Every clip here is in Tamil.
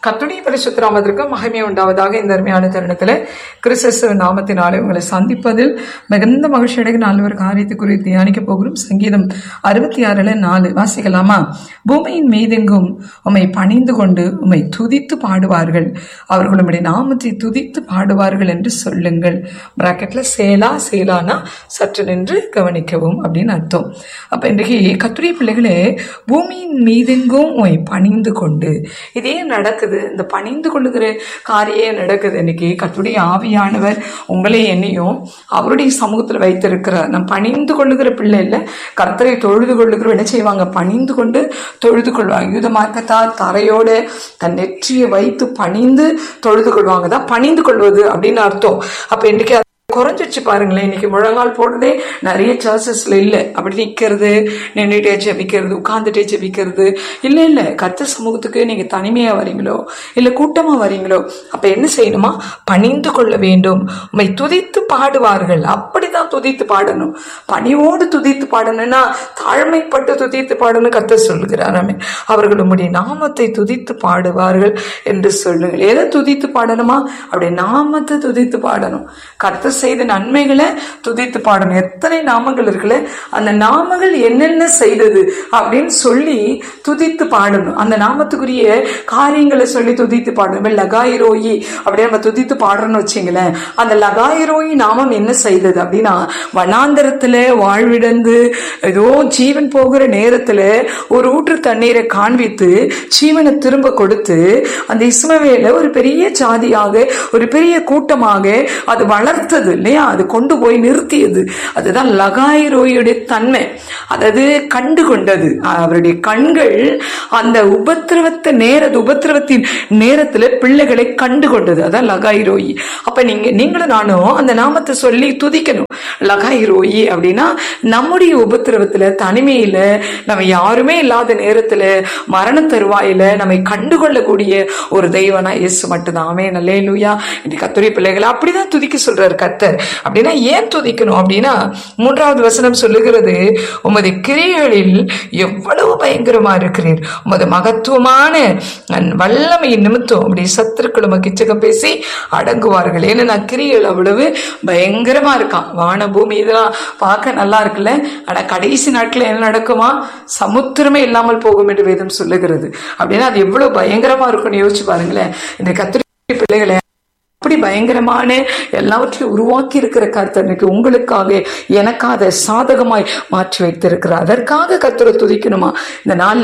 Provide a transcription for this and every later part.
கத்துடைய பரிசுத்தராமத்திற்கு மகிமை உண்டாவதாக இந்த அருமையான தருணத்தில் கிறிஸ்தவ நாமத்தினாலே உங்களை சந்திப்பதில் மிகுந்த மகிழ்ச்சி அடைகிற நாலு ஒரு காரியத்தை குறித்து தியானிக்க போகிறோம் சங்கீதம் அறுபத்தி ஆறுல நாலு வாசிக்கலாமா பூமியின் மீதெங்கும் உம்மை பணிந்து கொண்டு உம்மை துதித்து பாடுவார்கள் அவர்கள் உம்முடைய நாமத்தை துதித்து பாடுவார்கள் என்று சொல்லுங்கள் பிராக்கெட்ல சேலா சேலானா சற்று நின்று கவனிக்கவும் அப்படின்னு அர்த்தம் அப்ப இன்றைக்கு கத்துடைய பிள்ளைகளே பூமியின் மீதெங்கும் உம்மை பணிந்து கொண்டு இதே நடக்குது இந்த பணிந்து கொள்ளுகிற காரியம் நடக்குது இன்னைக்கு கத்துடைய ஆவியானவர் உங்களை என்னையும் அவருடைய சமூகத்தில் வைத்திருக்கிறார் நம் பணிந்து கொள்ளுகிற பிள்ளை இல்லை கர்த்தரை தொழுது கொள்ளுகிற என்ன செய்வாங்க பணிந்து கொண்டு தொழுது கொள்வாங்க யூத மார்க்கத்தால் தரையோட தன் நெற்றியை வைத்து பணிந்து தொழுது கொள்வாங்க தான் பணிந்து கொள்வது அப்படின்னு அர்த்தம் அப்ப இன்னைக்கு அது குறைஞ்சிச்சு பாருங்களேன் இன்னைக்கு முழங்கால் போடுறதே நிறைய சர்ச்சஸ்ல இல்ல அப்படி நிக்கிறது நின்றுட்டே ஜெபிக்கிறது உட்கார்ந்துட்டே ஜெபிக்கிறது இல்ல இல்ல கத்த சமூகத்துக்கு நீங்க தனிமையா வரீங்களோ இல்ல கூட்டமா வரீங்களோ அப்ப என்ன செய்யணுமா பணிந்து கொள்ள வேண்டும் உண்மை துதித்து பாடுவார்கள் அப்படிதான் துதித்து பாடணும் பணிவோடு துதித்து பாடணும்னா தாழ்மைப்பட்டு துதித்து பாடணும் கத்த சொல்லுகிறாராமே அவர்கள் உம்முடைய நாமத்தை துதித்து பாடுவார்கள் என்று சொல்லுங்கள் எதை துதித்து பாடணுமா அப்படி நாமத்தை துதித்து பாடணும் கத்த செய்த நன்மைகளை துதித்து பாடணும் எத்தனை நாமங்கள் இருக்குல்ல அந்த நாமங்கள் என்னென்ன செய்தது அப்படின்னு சொல்லி துதித்து பாடணும் அந்த நாமத்துக்குரிய காரியங்களை சொல்லி துதித்து பாடணும் லகாயிரோயி அப்படியே நம்ம துதித்து பாடுறோம்னு வச்சுங்களேன் அந்த லகாயிரோயி நாமம் என்ன செய்தது அப்படின்னா வனாந்தரத்துல வாழ்விடந்து ஏதோ ஜீவன் போகிற நேரத்துல ஒரு ஊற்று தண்ணீரை காண்பித்து ஜீவனை திரும்ப கொடுத்து அந்த இஸ்மவேல ஒரு பெரிய ஜாதியாக ஒரு பெரிய கூட்டமாக அது வளர்த்தது இல்லையா அது கொண்டு போய் நிறுத்தியது அதுதான் லகாயிரோயுடைய தன்மை அதாவது கண்டு கொண்டது அவருடைய கண்கள் அந்த உபத்திரவத்தை நேர உபத்திரவத்தின் நேரத்துல பிள்ளைகளை கண்டு கொண்டது அதான் லகாயிரோயி அப்ப நீங்க நீங்களும் நானும் அந்த நாமத்தை சொல்லி துதிக்கணும் லகாயிரோயி அப்படின்னா நம்முடைய உபத்திரவத்துல தனிமையில நம்ம யாருமே இல்லாத நேரத்துல மரண தருவாயில நம்மை கண்டுகொள்ளக்கூடிய ஒரு தெய்வனா இயேசு மட்டும்தான் ஆமே நல்லே லூயா இன்னைக்கு கத்துரை பிள்ளைகளை அப்படிதான் துதிக்க சொல்றாரு கத்தர் அப்படின்னா ஏன் துதிக்கணும் அப்படின்னா மூன்றாவது வசனம் சொல்லுகிறது உமது கிரியைகளில் எவ்வளவு பயங்கரமா இருக்கிறீர் உமது மகத்துவமான வல்லமையின் நிமித்தம் அப்படி சத்துருக்கள் உமக்கு இச்சகம் பேசி அடங்குவார்கள் ஏன்னா கிரியைகள் அவ்வளவு பயங்கரமா இருக்கான் வான பூமி இதெல்லாம் பார்க்க நல்லா இருக்குல்ல ஆனா கடைசி நாட்கள் என்ன நடக்குமா சமுத்திரமே இல்லாமல் போகும் என்று வேதம் சொல்லுகிறது அப்படின்னா அது எவ்வளவு பயங்கரமா இருக்கும்னு யோசிச்சு பாருங்களேன் இந்த கத்திரி பிள்ளைகளை அப்படி பயங்கரமான எல்லாவற்றையும் உருவாக்கி இருக்கிற கர்த்தனுக்கு உங்களுக்காக எனக்காக சாதகமாய் மாற்றி வைத்திருக்கிறார் அதற்காக கர்த்தரை துதிக்கணுமா இந்த நாள்ல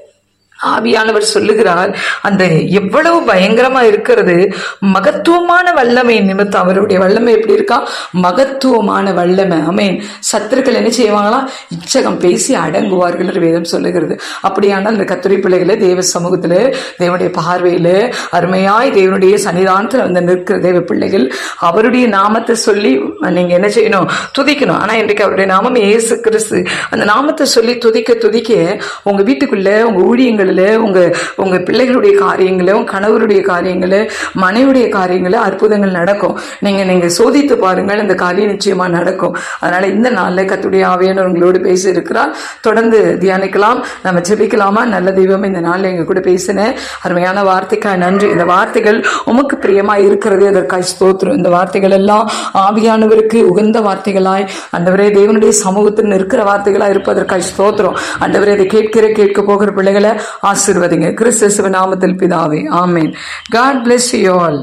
ஆவியானவர் சொல்லுகிறார் அந்த எவ்வளவு பயங்கரமா இருக்கிறது மகத்துவமான வல்லமை நிமித்தம் அவருடைய வல்லமை எப்படி இருக்கா மகத்துவமான வல்லமை அமேன் சத்துருக்கள் என்ன செய்வாங்களா இச்சகம் பேசி அடங்குவார்கள் என்று வேதம் சொல்லுகிறது அப்படியானால் அந்த கத்துரை பிள்ளைகளை தேவ சமூகத்துல தேவனுடைய பார்வையில அருமையாய் தேவனுடைய சன்னிதானத்தில் வந்து நிற்கிற தேவ பிள்ளைகள் அவருடைய நாமத்தை சொல்லி நீங்க என்ன செய்யணும் துதிக்கணும் ஆனா இன்றைக்கு அவருடைய நாமம் ஏசு கிறிஸ்து அந்த நாமத்தை சொல்லி துதிக்க துதிக்க உங்க வீட்டுக்குள்ள உங்க ஊழியங்கள் காரியங்களில் உங்க உங்க பிள்ளைகளுடைய காரியங்கள உங்க கணவருடைய காரியங்கள மனைவியுடைய காரியங்கள அற்புதங்கள் நடக்கும் நீங்க நீங்க சோதித்து பாருங்கள் இந்த காரியம் நிச்சயமா நடக்கும் அதனால இந்த நாள்ல கத்துடைய ஆவியானவர் உங்களோடு பேசி இருக்கிறார் தொடர்ந்து தியானிக்கலாம் நம்ம ஜெபிக்கலாமா நல்ல தெய்வம் இந்த நாள்ல எங்க கூட பேசின அருமையான வார்த்தைக்காய் நன்றி இந்த வார்த்தைகள் உமக்கு பிரியமா இருக்கிறது அதற்காய் ஸ்தோத்திரம் இந்த வார்த்தைகள் எல்லாம் ஆவியானவருக்கு உகந்த வார்த்தைகளாய் அந்தவரே தேவனுடைய சமூகத்தில் இருக்கிற வார்த்தைகளா இருப்பதற்காய் ஸ்தோத்திரம் அந்தவரே இதை கேட்கிற கேட்க போகிற பிள்ளைகளை ஆசிர்வதிங்க கிறிஸ்துவ நாமத்தில் பிதாவே ஆமேன் காட் பிளஸ் யூ ஆல்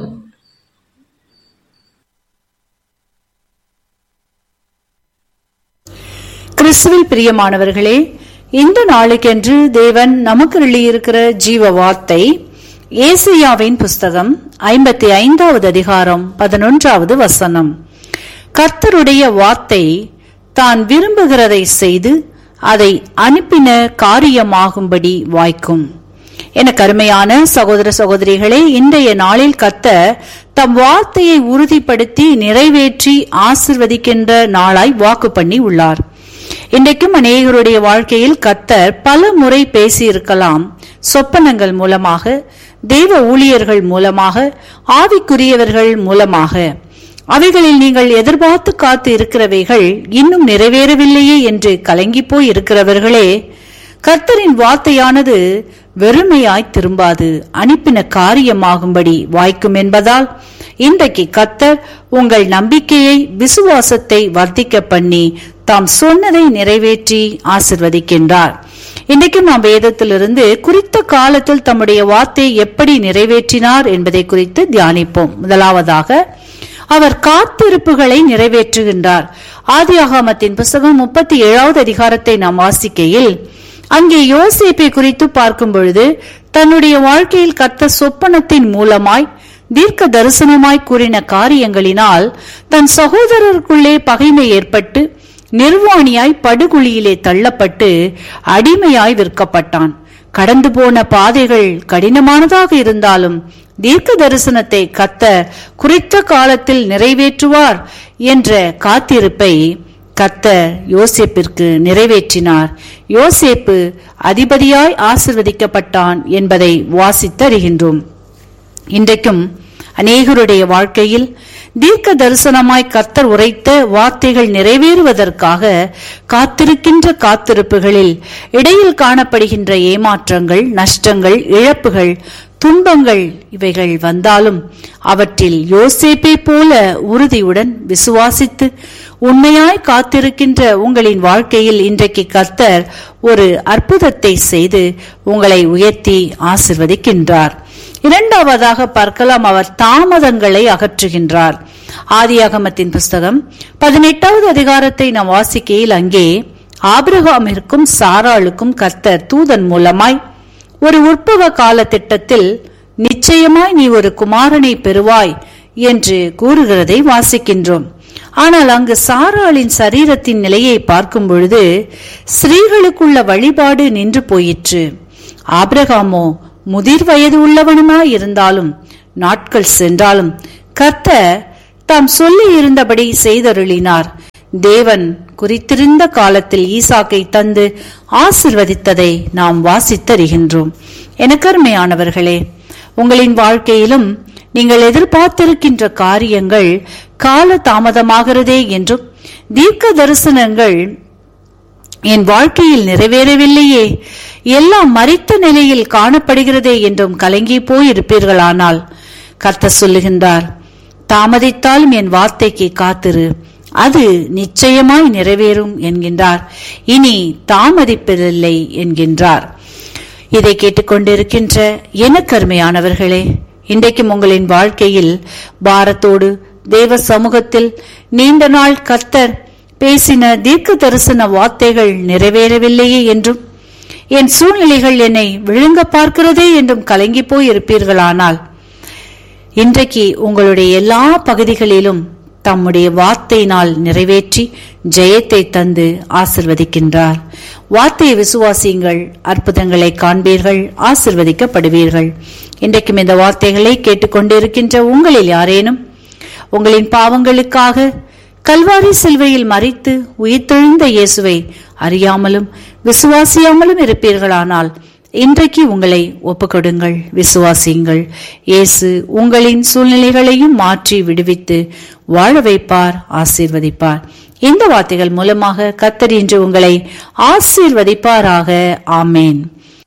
கிறிஸ்துவில் பிரியமானவர்களே இந்த நாளுக்கென்று தேவன் நமக்கு எழுதியிருக்கிற ஜீவ வார்த்தை ஏசியாவின் புஸ்தகம் ஐம்பத்தி ஐந்தாவது அதிகாரம் பதினொன்றாவது வசனம் கர்த்தருடைய வார்த்தை தான் விரும்புகிறதை செய்து அதை அனுப்பின காரியமாகும்படி வாய்க்கும் என கருமையான சகோதர சகோதரிகளே இன்றைய நாளில் கத்த தம் வார்த்தையை உறுதிப்படுத்தி நிறைவேற்றி ஆசிர்வதிக்கின்ற நாளாய் வாக்கு பண்ணி உள்ளார் இன்றைக்கும் அநேகருடைய வாழ்க்கையில் கத்தர் பல முறை பேசியிருக்கலாம் சொப்பனங்கள் மூலமாக தெய்வ ஊழியர்கள் மூலமாக ஆவிக்குரியவர்கள் மூலமாக அவைகளில் நீங்கள் எதிர்பார்த்து காத்து இருக்கிறவைகள் இன்னும் நிறைவேறவில்லையே என்று கலங்கி போய் இருக்கிறவர்களே கர்த்தரின் வார்த்தையானது வெறுமையாய் திரும்பாது அனுப்பின காரியமாகும்படி வாய்க்கும் என்பதால் இன்றைக்கு கத்தர் உங்கள் நம்பிக்கையை விசுவாசத்தை வர்த்திக்க பண்ணி தாம் சொன்னதை நிறைவேற்றி ஆசிர்வதிக்கின்றார் இன்றைக்கும் நாம் வேதத்திலிருந்து குறித்த காலத்தில் தம்முடைய வார்த்தையை எப்படி நிறைவேற்றினார் என்பதை குறித்து தியானிப்போம் முதலாவதாக அவர் காத்திருப்புகளை நிறைவேற்றுகின்றார் ஆதியாகமத்தின் புஸ்தகம் முப்பத்தி ஏழாவது அதிகாரத்தை நாம் வாசிக்கையில் அங்கே யோசேப்பை குறித்து பார்க்கும் பொழுது தன்னுடைய வாழ்க்கையில் கத்த சொப்பனத்தின் மூலமாய் தீர்க்க தரிசனமாய் கூறின காரியங்களினால் தன் சகோதரருக்குள்ளே பகைமை ஏற்பட்டு நிர்வாணியாய் படுகுழியிலே தள்ளப்பட்டு அடிமையாய் விற்கப்பட்டான் கடந்து போன பாதைகள் கடினமானதாக இருந்தாலும் தீர்க்க தரிசனத்தை கத்த குறித்த காலத்தில் நிறைவேற்றுவார் என்ற காத்திருப்பை கத்த யோசேப்பிற்கு நிறைவேற்றினார் யோசேப்பு அதிபதியாய் ஆசிர்வதிக்கப்பட்டான் என்பதை வாசித்தறிகின்றோம் இன்றைக்கும் அநேகருடைய வாழ்க்கையில் தீர்க்க தரிசனமாய் கர்த்தர் உரைத்த வார்த்தைகள் நிறைவேறுவதற்காக காத்திருக்கின்ற காத்திருப்புகளில் இடையில் காணப்படுகின்ற ஏமாற்றங்கள் நஷ்டங்கள் இழப்புகள் துன்பங்கள் இவைகள் வந்தாலும் அவற்றில் யோசேப்பை போல உறுதியுடன் விசுவாசித்து உண்மையாய் காத்திருக்கின்ற உங்களின் வாழ்க்கையில் இன்றைக்கு கர்த்தர் ஒரு அற்புதத்தை செய்து உங்களை உயர்த்தி ஆசிர்வதிக்கின்றார் இரண்டாவதாக பார்க்கலாம் அவர் தாமதங்களை அகற்றுகின்றார் ஆதியாகமத்தின் புஸ்தகம் பதினெட்டாவது அதிகாரத்தை நாம் வாசிக்கையில் அங்கே ஆபிரகாமிற்கும் சாராளுக்கும் கர்த்தர் தூதன் மூலமாய் ஒரு உற்பவ கால திட்டத்தில் நிச்சயமாய் நீ ஒரு குமாரனை பெறுவாய் என்று கூறுகிறதை வாசிக்கின்றோம் ஆனால் அங்கு சாராளின் சரீரத்தின் நிலையை பார்க்கும் பொழுது ஸ்திரீகளுக்குள்ள வழிபாடு நின்று போயிற்று ஆபிரகாமோ முதிர் வயது உள்ளவனுமாய் இருந்தாலும் நாட்கள் சென்றாலும் கர்த்தர் தாம் சொல்லி இருந்தபடி செய்தருளினார் தேவன் குறித்திருந்த காலத்தில் ஈசாக்கை தந்து ஆசிர்வதித்ததை நாம் வாசித்தறிகின்றோம் எனக்கருமையானவர்களே உங்களின் வாழ்க்கையிலும் நீங்கள் எதிர்பார்த்திருக்கின்ற காரியங்கள் கால தாமதமாகிறதே என்றும் தீர்க்க தரிசனங்கள் என் வாழ்க்கையில் நிறைவேறவில்லையே எல்லாம் மறித்த நிலையில் காணப்படுகிறதே என்றும் கலங்கி போயிருப்பீர்களானால் கர்த்த சொல்லுகின்றார் தாமதித்தாலும் என் வார்த்தைக்கு காத்திரு அது நிச்சயமாய் நிறைவேறும் என்கின்றார் இனி தாமதிப்பதில்லை என்கின்றார் இதை கேட்டுக்கொண்டிருக்கின்ற எனக்கருமையானவர்களே இன்றைக்கும் உங்களின் வாழ்க்கையில் பாரத்தோடு தேவ சமூகத்தில் நீண்ட நாள் கர்த்தர் பேசின தீர்க்க தரிசன வார்த்தைகள் நிறைவேறவில்லையே என்றும் என் சூழ்நிலைகள் என்னை விழுங்க பார்க்கிறதே என்றும் கலங்கி போய் இருப்பீர்களானால் இன்றைக்கு உங்களுடைய எல்லா பகுதிகளிலும் தம்முடைய வார்த்தையினால் நிறைவேற்றி ஜெயத்தை தந்து ஆசிர்வதிக்கின்றார் வார்த்தையை விசுவாசியுங்கள் அற்புதங்களை காண்பீர்கள் ஆசிர்வதிக்கப்படுவீர்கள் இன்றைக்கும் இந்த வார்த்தைகளை கேட்டுக்கொண்டிருக்கின்ற உங்களில் யாரேனும் உங்களின் பாவங்களுக்காக கல்வாரி சிலுவையில் மறித்து உயிர்த்தெழுந்த இயேசுவை அறியாமலும் விசுவாசியாமலும் இருப்பீர்களானால் இன்றைக்கு உங்களை ஒப்புக்கொடுங்கள் விசுவாசியுங்கள் இயேசு உங்களின் சூழ்நிலைகளையும் மாற்றி விடுவித்து வாழ வைப்பார் ஆசீர்வதிப்பார் இந்த வார்த்தைகள் மூலமாக கத்தர் இன்று உங்களை ஆசீர்வதிப்பாராக ஆமேன்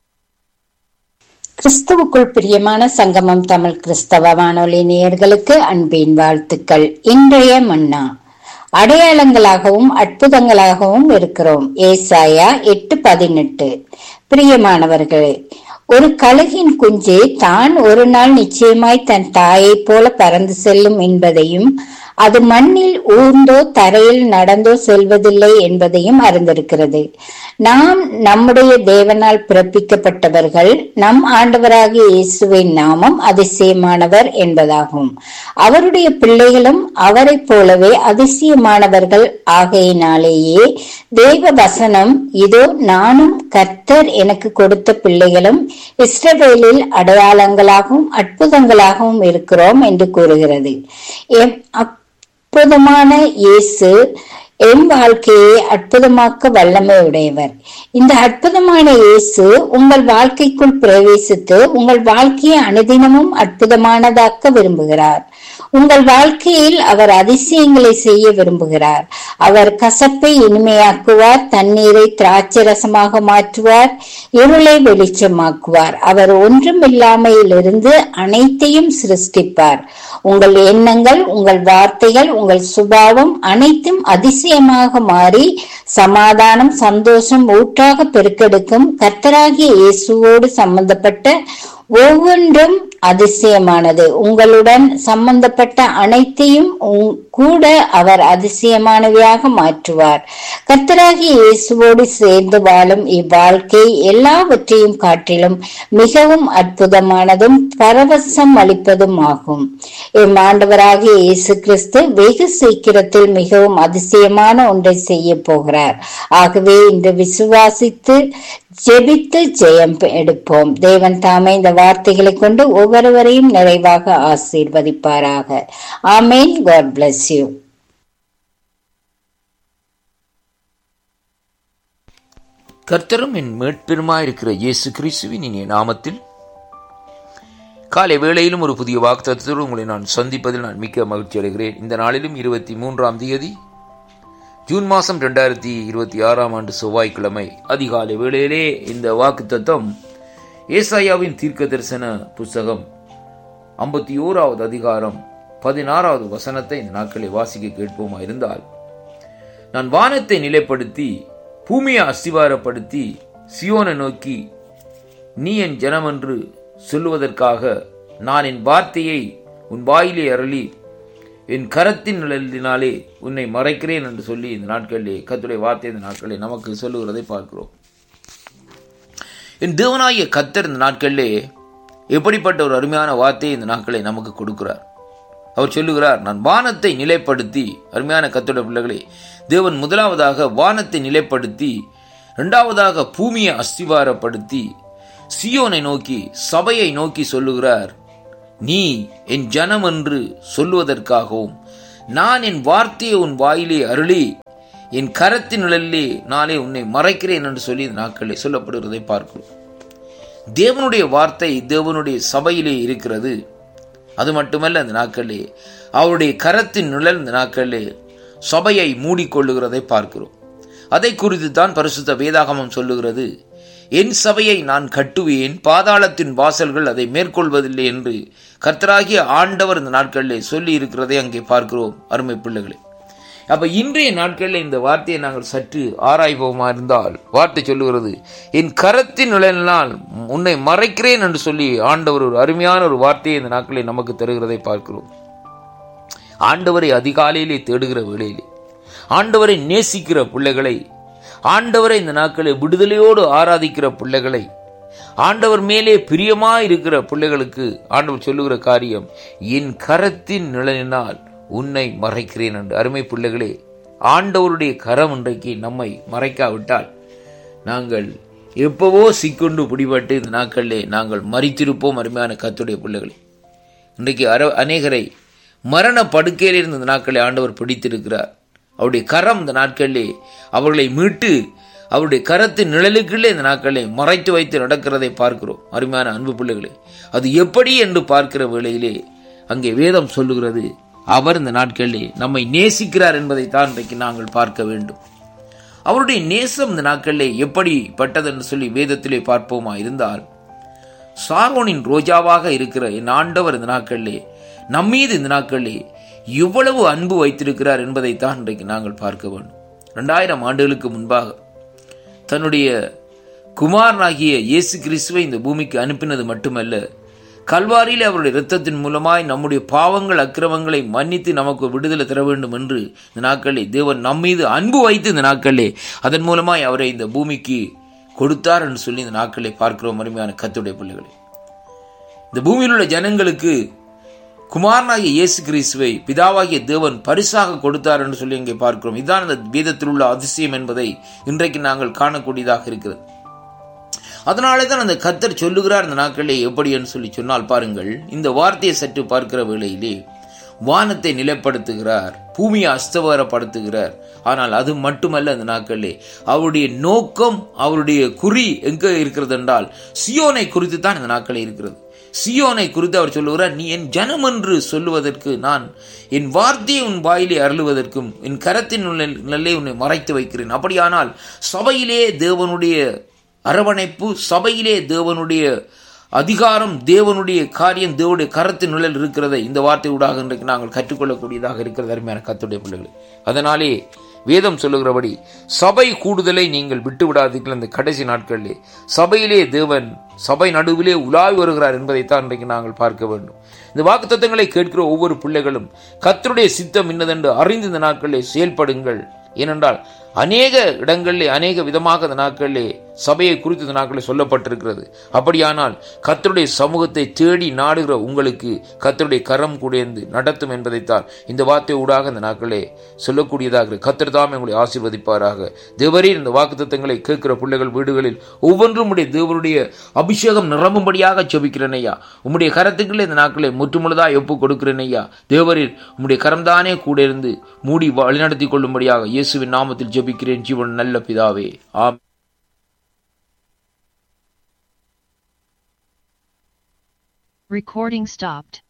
கிறிஸ்துவுக்குள் பிரியமான சங்கமம் தமிழ் கிறிஸ்தவ வானொலி நேயர்களுக்கு அன்பின் வாழ்த்துக்கள் இன்றைய மன்னா அடையாளங்களாகவும் அற்புதங்களாகவும் இருக்கிறோம் ஏசாயா எட்டு பதினெட்டு பிரியமானவர்களே ஒரு கழுகின் குஞ்சு தான் ஒரு நாள் நிச்சயமாய் தன் தாயைப் போல பறந்து செல்லும் என்பதையும் அது மண்ணில் ஊர்ந்தோ தரையில் நடந்தோ செல்வதில்லை என்பதையும் அறிந்திருக்கிறது நாம் நம்முடைய தேவனால் பிறப்பிக்கப்பட்டவர்கள் நம் ஆண்டவராகிய இயேசுவின் நாமம் அதிசயமானவர் என்பதாகும் அவருடைய பிள்ளைகளும் அவரைப் போலவே அதிசயமானவர்கள் ஆகையினாலேயே தேவ வசனம் இதோ நானும் கர்த்தர் எனக்கு கொடுத்த பிள்ளைகளும் இஸ்ரவேலில் அடையாளங்களாகவும் அற்புதங்களாகவும் இருக்கிறோம் என்று கூறுகிறது அற்புதமான இயேசு என் வாழ்க்கையை அற்புதமாக்க வல்லமை உடையவர் இந்த அற்புதமான இயேசு உங்கள் வாழ்க்கைக்குள் பிரவேசித்து உங்கள் வாழ்க்கையை அனுதினமும் அற்புதமானதாக்க விரும்புகிறார் உங்கள் வாழ்க்கையில் அவர் அதிசயங்களை செய்ய விரும்புகிறார் அவர் கசப்பை இனிமையாக்குவார் தண்ணீரை திராட்சை ரசமாக மாற்றுவார் இருளை வெளிச்சமாக்குவார் அவர் ஒன்றும் இல்லாமையிலிருந்து அனைத்தையும் சிருஷ்டிப்பார் உங்கள் எண்ணங்கள் உங்கள் வார்த்தைகள் உங்கள் சுபாவம் அனைத்தும் அதிசயமாக மாறி சமாதானம் சந்தோஷம் ஊற்றாக பெருக்கெடுக்கும் கர்த்தராகிய இயேசுவோடு சம்பந்தப்பட்ட ஒவ்வொன்றும் அதிசயமானது உங்களுடன் சம்பந்தப்பட்ட அனைத்தையும் உங்- கூட அவர் அதிசயமானவையாக மாற்றுவார் கர்த்தராகிய இயேசுவோடு சேர்ந்து வாழும் இவ்வாழ்க்கை எல்லாவற்றையும் காட்டிலும் மிகவும் அற்புதமானதும் பரவசம் அளிப்பதும் ஆகும் எம் ஆண்டவராகிய இயேசு கிறிஸ்து வெகு சீக்கிரத்தில் மிகவும் அதிசயமான ஒன்றை செய்ய போகிறார் ஆகவே இன்று விசுவாசித்து ஜெபித்து ஜெயம் எடுப்போம் தேவன் தாமே இந்த வார்த்தைகளை கொண்டு ஒவ்வொருவரையும் நிறைவாக ஆசீர்வதிப்பாராக ஆமேன் காட் bless யூ கர்த்தரும் என் மீட்பெருமாயிருக்கிற இயேசு கிறிஸ்துவின் இனிய நாமத்தில் காலை வேளையிலும் ஒரு புதிய வாக்குத்தத்தோடு உங்களை நான் சந்திப்பதில் நான் மிக்க மகிழ்ச்சி அடைகிறேன் இந்த நாளிலும் இருபத்தி மூன்றாம் தேதி ஜூன் மாதம் ரெண்டாயிரத்தி இருபத்தி ஆறாம் ஆண்டு செவ்வாய்க்கிழமை அதிகாலை வேளையிலே இந்த வாக்குத்தத்தம் ஏசாயாவின் தீர்க்க தரிசன புஸ்தகம் ஐம்பத்தி ஓராவது அதிகாரம் பதினாறாவது வசனத்தை இந்த நாட்களை வாசிக்க கேட்போமா இருந்தால் நான் வானத்தை நிலைப்படுத்தி பூமியை அஸ்திவாரப்படுத்தி சியோனை நோக்கி நீ என் ஜனமென்று சொல்லுவதற்காக நான் என் வார்த்தையை உன் வாயிலே அருளி என் கரத்தின் நிழலினாலே உன்னை மறைக்கிறேன் என்று சொல்லி இந்த நாட்களிலே கத்துடைய வார்த்தை இந்த நாட்களிலே நமக்கு சொல்லுகிறதை பார்க்கிறோம் என் தேவனாகிய கத்தர் இந்த நாட்களிலே எப்படிப்பட்ட ஒரு அருமையான வார்த்தையை இந்த நாட்களை நமக்கு கொடுக்கிறார் அவர் சொல்லுகிறார் நான் வானத்தை நிலைப்படுத்தி அருமையான கத்தோட பிள்ளைகளே தேவன் முதலாவதாக வானத்தை நிலைப்படுத்தி இரண்டாவதாக பூமியை அஸ்திவாரப்படுத்தி சியோனை நோக்கி சபையை நோக்கி சொல்லுகிறார் நீ என் ஜனம் என்று சொல்லுவதற்காகவும் நான் என் வார்த்தையை உன் வாயிலே அருளி என் கரத்தின் நிழலிலே நாளே உன்னை மறைக்கிறேன் என்று சொல்லி இந்த நாட்களே சொல்லப்படுகிறதை பார்க்கிறோம் தேவனுடைய வார்த்தை தேவனுடைய சபையிலே இருக்கிறது அது மட்டுமல்ல அந்த நாட்களிலே அவருடைய கரத்தின் நிழல் இந்த நாட்களிலே சபையை மூடிக்கொள்ளுகிறதை பார்க்கிறோம் அதை குறித்து தான் பரிசுத்த வேதாகமம் சொல்லுகிறது என் சபையை நான் கட்டுவேன் பாதாளத்தின் வாசல்கள் அதை மேற்கொள்வதில்லை என்று கர்த்தராகிய ஆண்டவர் இந்த நாட்களிலே சொல்லி இருக்கிறதை அங்கே பார்க்கிறோம் அருமை பிள்ளைகளே அப்ப இன்றைய நாட்களில் இந்த வார்த்தையை நாங்கள் சற்று ஆராய்வோமா இருந்தால் வார்த்தை சொல்லுகிறது என் கரத்தின் நிழலினால் உன்னை மறைக்கிறேன் என்று சொல்லி ஆண்டவர் ஒரு அருமையான ஒரு வார்த்தையை இந்த நாட்களில் நமக்கு தருகிறதை பார்க்கிறோம் ஆண்டவரை அதிகாலையிலே தேடுகிற வேளையிலே ஆண்டவரை நேசிக்கிற பிள்ளைகளை ஆண்டவரை இந்த நாட்களில் விடுதலையோடு ஆராதிக்கிற பிள்ளைகளை ஆண்டவர் மேலே பிரியமா இருக்கிற பிள்ளைகளுக்கு ஆண்டவர் சொல்லுகிற காரியம் என் கரத்தின் நிழலினால் உன்னை மறைக்கிறேன் என்று அருமை பிள்ளைகளே ஆண்டவருடைய கரம் இன்றைக்கு நம்மை மறைக்காவிட்டால் நாங்கள் எப்பவோ சிக்கொண்டு பிடிபட்டு இந்த நாட்களிலே நாங்கள் மறித்திருப்போம் அருமையான கத்துடைய பிள்ளைகளே இன்றைக்கு அர அநேகரை மரண படுக்கையில் இருந்த இந்த நாட்களை ஆண்டவர் பிடித்திருக்கிறார் அவருடைய கரம் இந்த நாட்களிலே அவர்களை மீட்டு அவருடைய கரத்தின் நிழலுக்குள்ளே இந்த நாட்களை மறைத்து வைத்து நடக்கிறதை பார்க்கிறோம் அருமையான அன்பு பிள்ளைகளே அது எப்படி என்று பார்க்கிற வேளையிலே அங்கே வேதம் சொல்லுகிறது அவர் இந்த நாட்களிலே நம்மை நேசிக்கிறார் என்பதை தான் இன்றைக்கு நாங்கள் பார்க்க வேண்டும் அவருடைய நேசம் இந்த நாட்களிலே எப்படிப்பட்டது என்று சொல்லி வேதத்திலே பார்ப்போமா இருந்தால் சாரோனின் ரோஜாவாக இருக்கிற என் ஆண்டவர் இந்த நாட்களிலே நம்மீது இந்த நாட்களிலே எவ்வளவு அன்பு வைத்திருக்கிறார் என்பதை தான் இன்றைக்கு நாங்கள் பார்க்க வேண்டும் ரெண்டாயிரம் ஆண்டுகளுக்கு முன்பாக தன்னுடைய குமாரனாகிய இயேசு கிறிஸ்துவை இந்த பூமிக்கு அனுப்பினது மட்டுமல்ல கல்வாரியில் அவருடைய இரத்தத்தின் மூலமாய் நம்முடைய பாவங்கள் அக்கிரமங்களை மன்னித்து நமக்கு விடுதலை தர வேண்டும் என்று இந்த நாட்களே தேவன் நம்மீது அன்பு வைத்து இந்த நாட்களே அதன் மூலமாய் அவரை இந்த பூமிக்கு கொடுத்தார் என்று சொல்லி இந்த நாட்களை பார்க்கிறோம் அருமையான கத்துடைய பிள்ளைகளை இந்த பூமியில் உள்ள ஜனங்களுக்கு குமாரனாகிய இயேசு கிறிஸ்துவை பிதாவாகிய தேவன் பரிசாக கொடுத்தார் என்று சொல்லி இங்கே பார்க்கிறோம் இதுதான் இந்த வேதத்தில் உள்ள அதிசயம் என்பதை இன்றைக்கு நாங்கள் காணக்கூடியதாக இருக்கிறது அதனாலே தான் அந்த கத்தர் சொல்லுகிறார் இந்த நாட்களிலே எப்படி என்று சொல்லி சொன்னால் பாருங்கள் இந்த வார்த்தையை சற்று பார்க்கிற வேளையிலே வானத்தை நிலைப்படுத்துகிறார் பூமியை அஸ்தவரப்படுத்துகிறார் ஆனால் அது மட்டுமல்ல அந்த நாட்களிலே அவருடைய நோக்கம் அவருடைய குறி எங்க இருக்கிறது என்றால் சியோனை குறித்து தான் இந்த நாட்களே இருக்கிறது சியோனை குறித்து அவர் சொல்லுகிறார் நீ என் ஜனம் என்று சொல்லுவதற்கு நான் என் வார்த்தையை உன் வாயிலே அருளுவதற்கும் என் கரத்தின் நல்லே உன்னை மறைத்து வைக்கிறேன் அப்படியானால் சபையிலே தேவனுடைய அரவணைப்பு சபையிலே தேவனுடைய அதிகாரம் தேவனுடைய காரியம் தேவனுடைய கரத்தின் நிழல் இருக்கிறதை இந்த வார்த்தை ஊடாக இன்றைக்கு நாங்கள் கற்றுக்கொள்ளக்கூடியதாக இருக்கிறது அருமையான கத்துடைய பிள்ளைகள் அதனாலே வேதம் சொல்லுகிறபடி சபை கூடுதலை நீங்கள் விட்டு விடாதீர்கள் அந்த கடைசி நாட்களிலே சபையிலே தேவன் சபை நடுவிலே உலாவி வருகிறார் என்பதைத்தான் இன்றைக்கு நாங்கள் பார்க்க வேண்டும் இந்த வாக்குத்தத்தங்களை கேட்கிற ஒவ்வொரு பிள்ளைகளும் கத்தருடைய சித்தம் இன்னதென்று அறிந்து இந்த நாட்களிலே செயல்படுங்கள் ஏனென்றால் அநேக இடங்களிலே அநேக விதமாக இந்த நாட்களிலே சபையை குறித்து இந்த நாட்களில் சொல்லப்பட்டிருக்கிறது அப்படியானால் கத்தருடைய சமூகத்தை தேடி நாடுகிற உங்களுக்கு கத்தருடைய கரம் கூடேந்து நடத்தும் என்பதைத்தான் இந்த வார்த்தை ஊடாக இந்த நாட்களே சொல்லக்கூடியதாக கத்தர் தாமே உங்களை ஆசீர்வதிப்பாராக தேவரீர் இந்த வாக்குத்தத்தங்களை கேட்கிற பிள்ளைகள் வீடுகளில் ஒவ்வொன்றும் உடைய தேவருடைய அபிஷேகம் நிரம்பும்படியாக செபிக்கிறேன் ஐயா உம்முடைய கரத்துக்களே இந்த நாட்களை முற்றுமுழுதாக ஒப்பு கொடுக்கிறேன் ஐயா தேவரீர் உம்முடைய கரம்தானே கூட இருந்து மூடி வழிநடத்தி கொள்ளும்படியாக இயேசுவின் நாமத்தில் ஜெபிக்கிறேன் ஜீவன் நல்ல பிதாவே ஆம் Recording stopped.